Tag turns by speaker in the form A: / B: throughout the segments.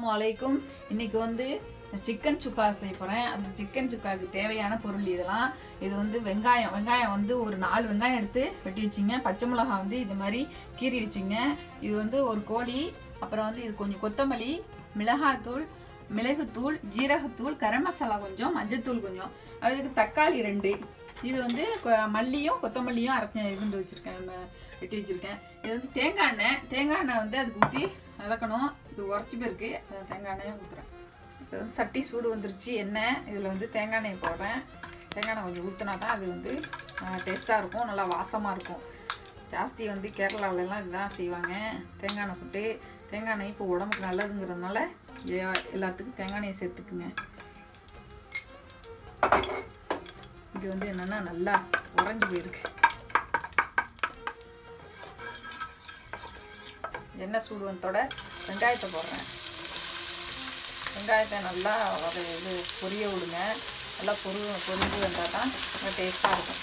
A: அஸ்ஸலாமு அலைக்கும் இன்னைக்கு வந்து சிக்கன் சுக்கா செய்ய போகிறேன் அந்த சிக்கன் சுக்காவுக்கு தேவையான பொருள் இதெல்லாம் இது வந்து வெங்காயம் வெங்காயம் வந்து ஒரு நாலு வெங்காயம் எடுத்து வெட்டி வச்சிங்க பச்சை மிளகாய் வந்து இது மாதிரி கீறி வச்சிங்க இது வந்து ஒரு கோழி அப்புறம் வந்து இது கொஞ்சம் கொத்தமல்லி மிளகாத்தூள் மிளகுத்தூள் ஜீரகத்தூள் கரம் மசாலா கொஞ்சம் மஞ்சத்தூள் கொஞ்சம் அதுக்கு தக்காளி ரெண்டு இது வந்து கொ- மல்லியும் கொத்தமல்லியும் அரைச்ச இருந்து வச்சுருக்கேன் வெட்டி வச்சுருக்கேன் இது வந்து தேங்காய் எண்ணெய் தேங்காய் எண்ணெய் வந்து அதுக்கு ஊற்றி வதக்கணும் இது உரைச்சி போயிருக்கு அது தேங்காய் எண்ணெயை ஊற்றுறேன் இது வந்து சட்டி சூடு வந்துருச்சு எண்ணெய் இதில் வந்து தேங்காய் எண்ணெய் போடுறேன் தேங்காய் எண்ணெய் கொஞ்சம் ஊற்றினா தான் அது வந்து டேஸ்ட்டாக இருக்கும் நல்லா வாசமாக இருக்கும் ஜாஸ்தி வந்து கேரளாவிலலாம் இதுதான் செய்வாங்க தேங்காய் எண்ணெய் போட்டு தேங்காய் எண்ணெய் இப்போ உடம்புக்கு நல்லதுங்கிறதுனால எ- எல்லாத்துக்கும் தேங்காய் எண்ணெயை சேர்த்துக்குங்க இது வந்து என்னன்னா நல்லா உறைஞ்சி போயிருக்கு எண்ணெய் சூடு வந்தோட வெங்காயத்தை போடுறேன் வெங்காயத்தை நல்லா வத இது பொரிய விடுங்க நல்லா பொரு பொரிஞ்சு வந்தால் தான் நல்லா டேஸ்ட்டாக இருக்கும்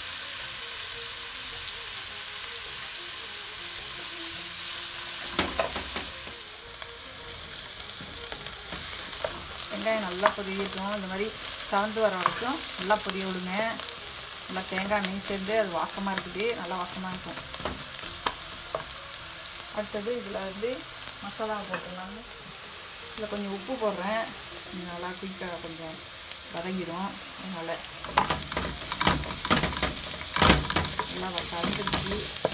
A: வெங்காயம் நல்லா பொரியட்டும் இந்த மாதிரி சவந்து வர வரைக்கும் நல்லா பொரிய விடுங்க நல்லா தேங்காய் எண்ணெயும் சேர்ந்து அது வாசமாக இருக்குது நல்லா வாசமாக இருக்கும் அடுத்தது இதில் வந்து மசாலா போட்டுடலாம் இதில் கொஞ்சம் உப்பு போடுறேன் இது நல்லா குயிக்காக கொஞ்சம் வதங்கிடும் அதனால் நல்லா கலந்துருச்சு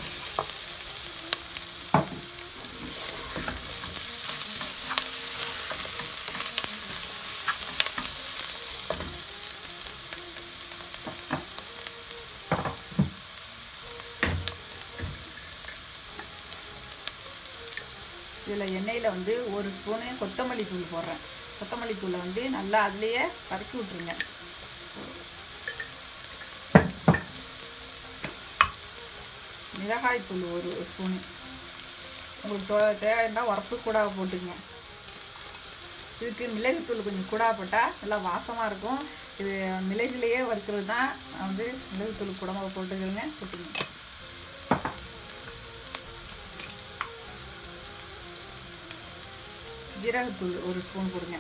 A: இதில் எண்ணெயில் வந்து ஒரு ஸ்பூனு கொத்தமல்லி தூள் போடுறேன் கொத்தமல்லி தூளை வந்து நல்லா அதுலேயே கரைச்சி விட்ருங்க மிளகாய் தூள் ஒரு ஸ்பூனு உங்களுக்கு தோ- தேவைன்னா உரப்பு கூட போட்டுங்க இதுக்கு மிளகுத்தூள் கொஞ்சம் கூட போட்டால் நல்லா வாசமாக இருக்கும் இது மிளகுலேயே வறுக்கிறது தான் நான் வந்து மிளகுத்தூள் கூடமாக போட்டுக்கிறேங்க போட்டுங்க ஜீரகத்தூள் ஒரு ஸ்பூன் போடுங்க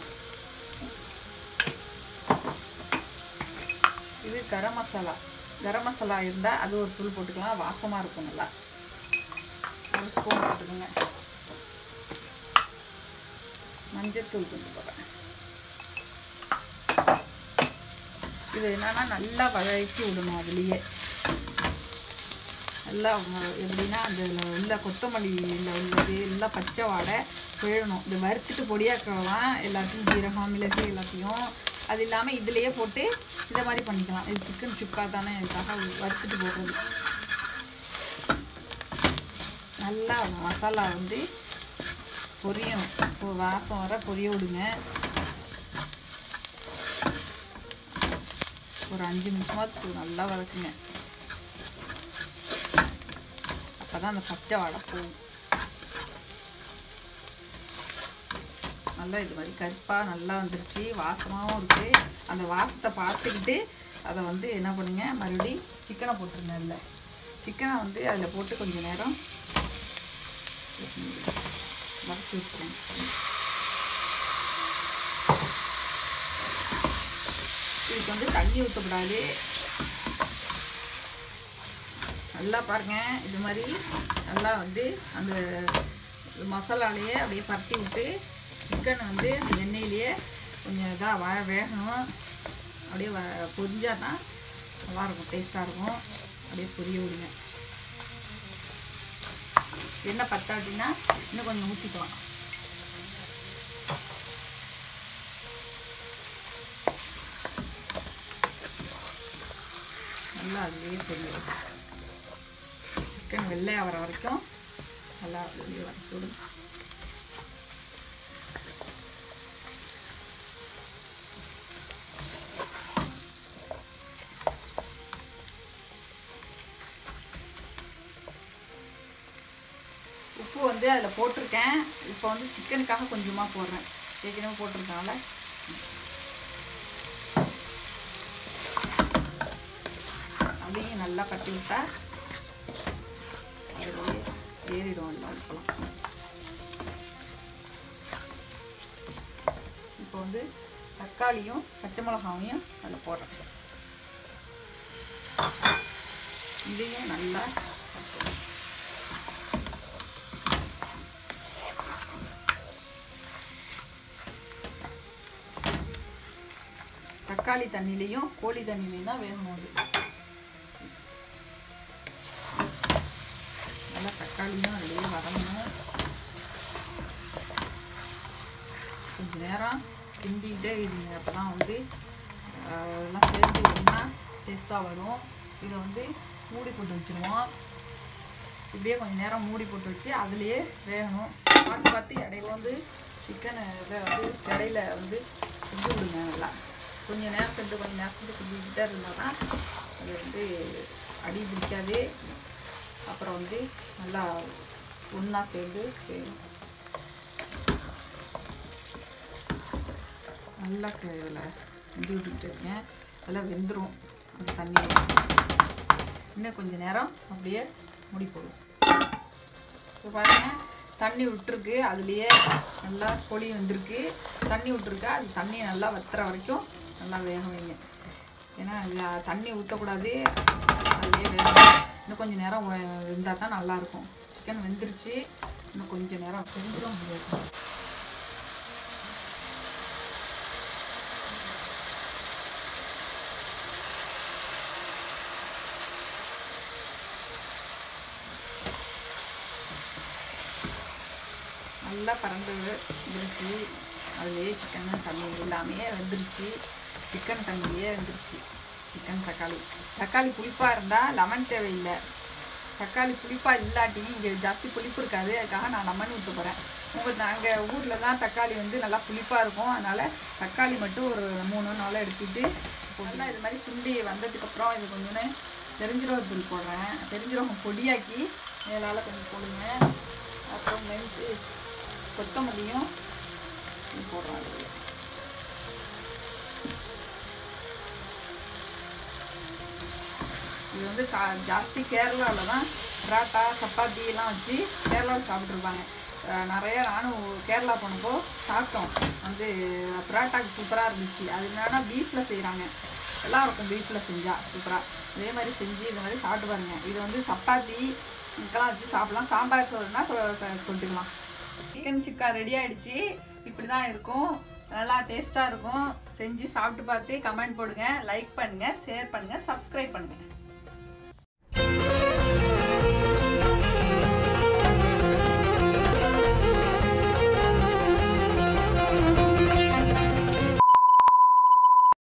A: இது கரம் மசாலா கரம் மசாலா இருந்தால் அது ஒரு தூள் போட்டுக்கலாம் வாசமாக இருக்கும் நல்லா ஒரு ஸ்பூன் போட்டுக்கோங்க மஞ்சத்தூள் கொஞ்சம் போடுறேன் இது என்னன்னா நல்லா வதக்கி விடணும் அதுலேயே நல்லா வ- எப்படின்னா அந்த இதுல உள்ள கொத்தமல்லியில் உள்ளது எல்லாம் பச்சை வாடை போயிடணும் இது வறுத்துட்டு பொடியாக்கலாம் எல்லாத்தையும் ஜீரகம் மிளகு எல்லாத்தையும் அது இல்லாமல் இதுலேயே போட்டு இதை மாதிரி பண்ணிக்கலாம் இது சிக்கன் சுக்கா தானே இதுக்காக வறுத்துட்டு போடுறது நல்லா மசாலா வந்து பொரியும் இப்போ வாசம் வர பொரிய விடுங்க ஒரு அஞ்சு நிமிஷமாக நல்லா வதக்குங்க அப்போ தான் அந்த பச்சை வாடை போகும் நல்லா இது மாதிரி கருப்பாக நல்லா வந்துருச்சு வாசமாகவும் இருக்குது அந்த வாசத்தை பார்த்துக்கிட்டு அதை வந்து என்ன பண்ணுங்க மறுபடியும் சிக்கனை போட்டுருங்க அதில் சிக்கனை வந்து அதில் போட்டு கொஞ்சம் நேரம் வதக்கி விட்டுருங்க இதுக்கு வந்து தண்ணி ஊற்றக்கூடாது நல்லா பாருங்க இது மாதிரி நல்லா வந்து அந்த மசாலாலேயே அப்படியே பரட்டி விட்டு சிக்கன் வந்து அந்த எண்ணெயிலேயே கொஞ்சம் இதாக வ வேகணும் அப்படியே வ பொரிஞ்சால் தான் நல்லா இருக்கும் டேஸ்ட்டாக இருக்கும் அப்படியே பொரிய விடுங்க எண்ணெய் பத்தாட்டினா இன்னும் கொஞ்சம் ஊற்றிக்கலாம் நல்லா அதுலேயே பொரிய சிக்கன் வெள்ளையாக வர வரைக்கும் நல்லா வெளியே வதக்கி விடுங்க உப்பு வந்து அதில் போட்டிருக்கேன் இப்போ வந்து சிக்கனுக்காக கொஞ்சமாக போடுறேன் ஏற்கனவே போட்டிருக்கனால அதையும் நல்லா கட்டி விட்டா அதுலேயே ஏறிடும் எல்லாம் உப்பெல்லாம் வந்து தக்காளியும் பச்சை மிளகாவையும் அதில் போடுறேன் இதையும் நல்லா வறுத்துக்கணும். தக்காளி தண்ணிலையும் கோழி தண்ணிலையும் தான் வேகணும் அது நல்லா தக்காளியும் அதிலேயே வதங்கணும் கொஞ்ச நேரம் கிண்டிகிட்டே இருங்க அப்போ தான் வந்து ஆஹ், எல்லாம் சேர்ந்து ஒன்றா டேஸ்ட்டாக வரும் இதை வந்து மூடி போட்டு வச்சுருவோம் இப்படியே கொஞ்சம் நேரம் மூடி போட்டு வச்சு அதுலேயே வேகணும் பார்த்து பார்த்து இடையில வந்து சிக்கனை இதை வந்து இடையில வந்து செஞ்சு விடுங்க நல்லா கொஞ்சம் நேரம் சென்று கொஞ்சம் நேரம் சென்று கிண்டிக்கிட்டே இருந்தால் தான் அது வந்து அடி பிடிக்காது அப்புறம் வந்து நல்லா ஒன்றா சேர்ந்து வேகும் நல்லா இதில் வெந்து விட்டுக்கிட்டு இருக்கேன் நல்லா வெந்துடும் அந்த தண்ணியில் இன்னும் கொஞ்சம் நேரம் அப்படியே மூடி போடும் இப்போ பாருங்க தண்ணி விட்டுருக்கு அதுலேயே நல்லா பொடி வந்திருக்கு தண்ணி விட்டுருக்கு அது தண்ணி நல்லா வத்துற வரைக்கும் நல்லா வேக வைங்க ஏன்னா இது தண்ணி ஊற்றக்கூடாது அதுலேயே வேகணும் இன்னும் கொஞ்சம் நேரம் வெந்தால் தான் நல்லாயிருக்கும் சிக்கன் வெந்துருச்சு இன்னும் கொஞ்சம் நேரம் வெந்துடும் முடியாது நல்லா பறந்து வந்துருச்சு அதுலேயே சிக்கன் தண்ணி எல்லாமே வெந்துருச்சு சிக்கன் தண்ணியே வெந்துருச்சு சிக்கன் தக்காளி தக்காளி புளிப்பாக இருந்தால் லெமன் தேவையில்லை தக்காளி புளிப்பாக இல்லாட்டியும் இங்கே ஜாஸ்தி புளிப்பு இருக்காது அதுக்காக நான் லெமன் ஊற்ற போகிறேன் உங்கள் நாங்கள் ஊரில் தான் தக்காளி வந்து நல்லா புளிப்பாக இருக்கும் அதனால் தக்காளி மட்டும் ஒரு மூணு நாளாக எடுத்துட்டு நல்லா இது மாதிரி சுண்டி வந்ததுக்கப்புறம் இது கொஞ்சம் தெரிஞ்சிரோகத்தூள் போடுறேன் தெரிஞ்சிரோகம் பொடியாக்கி மேலால் கொஞ்சம் போடுங்க அப்புறம் மென்த்து கொத்தமல்லியும் போடுறோம் அதுல. இது வந்து கா ஜாஸ்தி கேரளாவில் தான் பராட்டா சப்பாத்தி எல்லாம் வச்சு கேரளாவில் சாப்பிட்ருப்பாங்க அஹ் நிறைய நானும் கேரளா போனப்போ சாப்பிட்டோம் வந்து பராட்டாக்கு சூப்பராக இருந்துச்சு அது என்னன்னா பீஃபில் செய்கிறாங்க நல்லா இருக்கும் பீஃபில் செஞ்சால் சூப்பராக இதே மாதிரி செஞ்சு இந்த மாதிரி சாப்பிட்டு பாருங்க இது வந்து சப்பாத்தி இதுக்கெல்லாம் வச்சு சாப்பிடலாம் சாம்பார் சோறுனா கொண்டுக்கலாம் சிக்கன் சுக்கா ரெடி ஆயிடுச்சு இப்படி தான் இருக்கும் நல்லா டேஸ்ட்டாக இருக்கும் செஞ்சு சாப்பிட்டு பார்த்து கமெண்ட் போடுங்க லைக் பண்ணுங்கள் ஷேர் பண்ணுங்கள் சப்ஸ்கிரைப் பண்ணுங்கள்